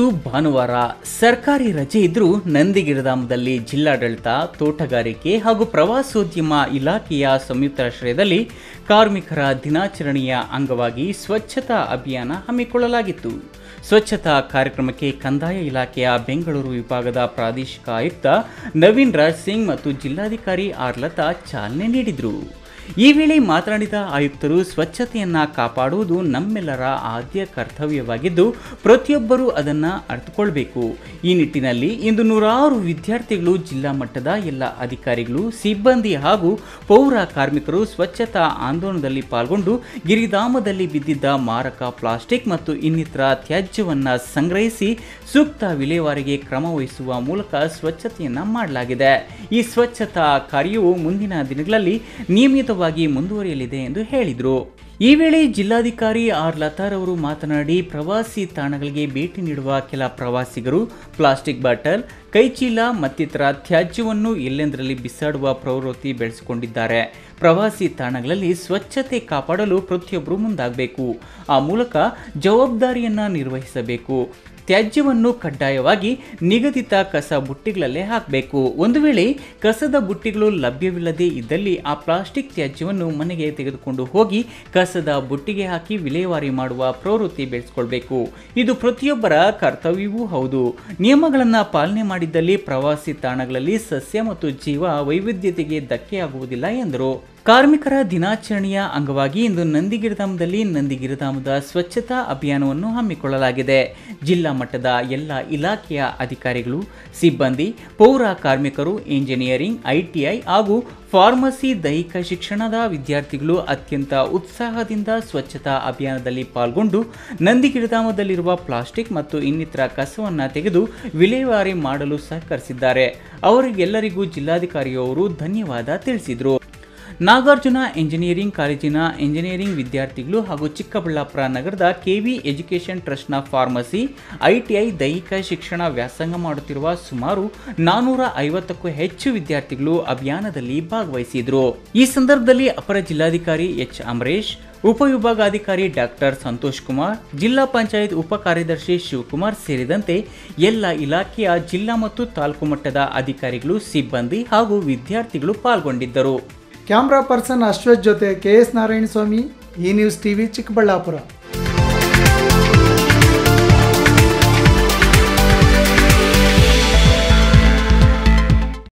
ಭಾನುವಾರ ಸರ್ಕಾರಿ ರಜೆ ಇದ್ರೂ ನಂದಿಗಿರಿಧಾಮದಲ್ಲಿ ಜಿಲ್ಲಾಡಳಿತ ತೋಟಗಾರಿಕೆ ಹಾಗೂ ಪ್ರವಾಸೋದ್ಯಮ ಇಲಾಖೆಯ ಸಂಯುಕ್ತಾಶ್ರಯದಲ್ಲಿ ಕಾರ್ಮಿಕರ ದಿನಾಚರಣೆಯ ಅಂಗವಾಗಿ ಸ್ವಚ್ಛತಾ ಅಭಿಯಾನ ಹಮ್ಮಿಕೊಳ್ಳಲಾಗಿತ್ತು ಸ್ವಚ್ಛತಾ ಕಾರ್ಯಕ್ರಮಕ್ಕೆ ಕಂದಾಯ ಇಲಾಖೆಯ ಬೆಂಗಳೂರು ವಿಭಾಗದ ಪ್ರಾದೇಶಿಕ ಆಯುಕ್ತ ನವೀನ್ ರಾಜ್ ಸಿಂಗ್ ಮತ್ತು ಜಿಲ್ಲಾಧಿಕಾರಿ ಆರ್ ಲತಾ ಚಾಲನೆ ನೀಡಿದರು ಈ ವೇಳೆ ಮಾತನಾಡಿದ ಆಯುಕ್ತರು ಸ್ವಚ್ಛತೆಯನ್ನ ಕಾಪಾಡುವುದು ನಮ್ಮೆಲ್ಲರ ಆದ್ಯ ಕರ್ತವ್ಯವಾಗಿದ್ದು ಪ್ರತಿಯೊಬ್ಬರೂ ಅದನ್ನ ಅರ್ಥಕೊಳ್ಬೇಕು ಈ ನಿಟ್ಟಿನಲ್ಲಿ ಇಂದು ನೂರಾರು ವಿದ್ಯಾರ್ಥಿಗಳು ಜಿಲ್ಲಾ ಮಟ್ಟದ ಎಲ್ಲ ಅಧಿಕಾರಿಗಳು ಸಿಬ್ಬಂದಿ ಹಾಗೂ ಪೌರ ಕಾರ್ಮಿಕರು ಸ್ವಚ್ಛತಾ ಆಂದೋಲನದಲ್ಲಿ ಪಾಲ್ಗೊಂಡು ಗಿರಿಧಾಮದಲ್ಲಿ ಬಿದ್ದಿದ್ದ ಮಾರಕ ಪ್ಲಾಸ್ಟಿಕ್ ಮತ್ತು ಇನ್ನಿತರ ತ್ಯಾಜ್ಯವನ್ನ ಸಂಗ್ರಹಿಸಿ ಸೂಕ್ತ ವಿಲೇವಾರಿಗೆ ಕ್ರಮ ವಹಿಸುವ ಮೂಲಕ ಸ್ವಚ್ಛತೆಯನ್ನ ಮಾಡಲಾಗಿದೆ ಈ ಸ್ವಚ್ಛತಾ ಕಾರ್ಯವು ಮುಂದಿನ ದಿನಗಳಲ್ಲಿ ನಿಯಮಿತವಾಗಿ ಮುಂದುವರಿಯಲಿದೆ ಎಂದು ಹೇಳಿದರು ಈ ವೇಳೆ ಜಿಲ್ಲಾಧಿಕಾರಿ ಆರ್ ಲತಾರ್ ಅವರು ಮಾತನಾಡಿ ಪ್ರವಾಸಿ ತಾಣಗಳಿಗೆ ಭೇಟಿ ನೀಡುವ ಕೆಲ ಪ್ರವಾಸಿಗರು ಪ್ಲಾಸ್ಟಿಕ್ ಬಾಟಲ್ ಕೈಚೀಲ ಮತ್ತಿತರ ತ್ಯಾಜ್ಯವನ್ನು ಎಲ್ಲೆಂದರಲ್ಲಿ ಬಿಸಾಡುವ ಪ್ರವೃತ್ತಿ ಬೆಳೆಸಿಕೊಂಡಿದ್ದಾರೆ ಪ್ರವಾಸಿ ತಾಣಗಳಲ್ಲಿ ಸ್ವಚ್ಛತೆ ಕಾಪಾಡಲು ಪ್ರತಿಯೊಬ್ಬರು ಮುಂದಾಗಬೇಕು ಆ ಮೂಲಕ ಜವಾಬ್ದಾರಿಯನ್ನ ನಿರ್ವಹಿಸಬೇಕು ತ್ಯಾಜ್ಯವನ್ನು ಕಡ್ಡಾಯವಾಗಿ ನಿಗದಿತ ಕಸ ಬುಟ್ಟಿಗಳಲ್ಲೇ ಹಾಕಬೇಕು ಒಂದು ವೇಳೆ ಕಸದ ಬುಟ್ಟಿಗಳು ಲಭ್ಯವಿಲ್ಲದೆ ಇದ್ದಲ್ಲಿ ಆ ಪ್ಲಾಸ್ಟಿಕ್ ತ್ಯಾಜ್ಯವನ್ನು ಮನೆಗೆ ತೆಗೆದುಕೊಂಡು ಹೋಗಿ ಕಸದ ಬುಟ್ಟಿಗೆ ಹಾಕಿ ವಿಲೇವಾರಿ ಮಾಡುವ ಪ್ರವೃತ್ತಿ ಬೆಳೆಸ್ಕೊಳ್ಬೇಕು ಇದು ಪ್ರತಿಯೊಬ್ಬರ ಕರ್ತವ್ಯವೂ ಹೌದು ನಿಯಮಗಳನ್ನು ಪಾಲನೆ ಮಾಡಿದ್ದಲ್ಲಿ ಪ್ರವಾಸಿ ತಾಣಗಳಲ್ಲಿ ಸಸ್ಯ ಮತ್ತು ಜೀವ ವೈವಿಧ್ಯತೆಗೆ ಧಕ್ಕೆಯಾಗುವುದಿಲ್ಲ ಎಂದರು ಕಾರ್ಮಿಕರ ದಿನಾಚರಣೆಯ ಅಂಗವಾಗಿ ಇಂದು ನಂದಿಗಿರಿಧಾಮದಲ್ಲಿ ನಂದಿಗಿರಿಧಾಮದ ಸ್ವಚ್ಛತಾ ಅಭಿಯಾನವನ್ನು ಹಮ್ಮಿಕೊಳ್ಳಲಾಗಿದೆ ಜಿಲ್ಲಾ ಮಟ್ಟದ ಎಲ್ಲ ಇಲಾಖೆಯ ಅಧಿಕಾರಿಗಳು ಸಿಬ್ಬಂದಿ ಪೌರ ಕಾರ್ಮಿಕರು ಇಂಜಿನಿಯರಿಂಗ್ ಐಟಿಐ ಹಾಗೂ ಫಾರ್ಮಸಿ ದೈಹಿಕ ಶಿಕ್ಷಣದ ವಿದ್ಯಾರ್ಥಿಗಳು ಅತ್ಯಂತ ಉತ್ಸಾಹದಿಂದ ಸ್ವಚ್ಛತಾ ಅಭಿಯಾನದಲ್ಲಿ ಪಾಲ್ಗೊಂಡು ನಂದಿಗಿರಿಧಾಮದಲ್ಲಿರುವ ಪ್ಲಾಸ್ಟಿಕ್ ಮತ್ತು ಇನ್ನಿತರ ಕಸವನ್ನು ತೆಗೆದು ವಿಲೇವಾರಿ ಮಾಡಲು ಸಹಕರಿಸಿದ್ದಾರೆ ಅವರಿಗೆಲ್ಲರಿಗೂ ಜಿಲ್ಲಾಧಿಕಾರಿಯವರು ಧನ್ಯವಾದ ತಿಳಿಸಿದರು ನಾಗಾರ್ಜುನ ಎಂಜಿನಿಯರಿಂಗ್ ಕಾಲೇಜಿನ ಎಂಜಿನಿಯರಿಂಗ್ ವಿದ್ಯಾರ್ಥಿಗಳು ಹಾಗೂ ಚಿಕ್ಕಬಳ್ಳಾಪುರ ನಗರದ ಕೆವಿ ಎಜುಕೇಷನ್ ಟ್ರಸ್ಟ್ನ ಫಾರ್ಮಸಿ ಐಟಿಐ ದೈಹಿಕ ಶಿಕ್ಷಣ ವ್ಯಾಸಂಗ ಮಾಡುತ್ತಿರುವ ಸುಮಾರು ನಾನೂರ ಐವತ್ತಕ್ಕೂ ಹೆಚ್ಚು ವಿದ್ಯಾರ್ಥಿಗಳು ಅಭಿಯಾನದಲ್ಲಿ ಭಾಗವಹಿಸಿದರು ಈ ಸಂದರ್ಭದಲ್ಲಿ ಅಪರ ಜಿಲ್ಲಾಧಿಕಾರಿ ಎಚ್ ಅಮರೇಶ್ ಉಪವಿಭಾಗಾಧಿಕಾರಿ ಡಾಕ್ಟರ್ ಸಂತೋಷ್ ಕುಮಾರ್ ಜಿಲ್ಲಾ ಪಂಚಾಯತ್ ಉಪ ಕಾರ್ಯದರ್ಶಿ ಶಿವಕುಮಾರ್ ಸೇರಿದಂತೆ ಎಲ್ಲ ಇಲಾಖೆಯ ಜಿಲ್ಲಾ ಮತ್ತು ತಾಲೂಕು ಮಟ್ಟದ ಅಧಿಕಾರಿಗಳು ಸಿಬ್ಬಂದಿ ಹಾಗೂ ವಿದ್ಯಾರ್ಥಿಗಳು ಪಾಲ್ಗೊಂಡಿದ್ದರು ಕ್ಯಾಮ್ರಾ ಪರ್ಸನ್ ಅಶ್ವಥ್ ಜೊತೆ ಕೆ ಎಸ್ ನಾರಾಯಣಸ್ವಾಮಿ ಈ ನ್ಯೂಸ್ ಟಿವಿ ಚಿಕ್ಕಬಳ್ಳಾಪುರ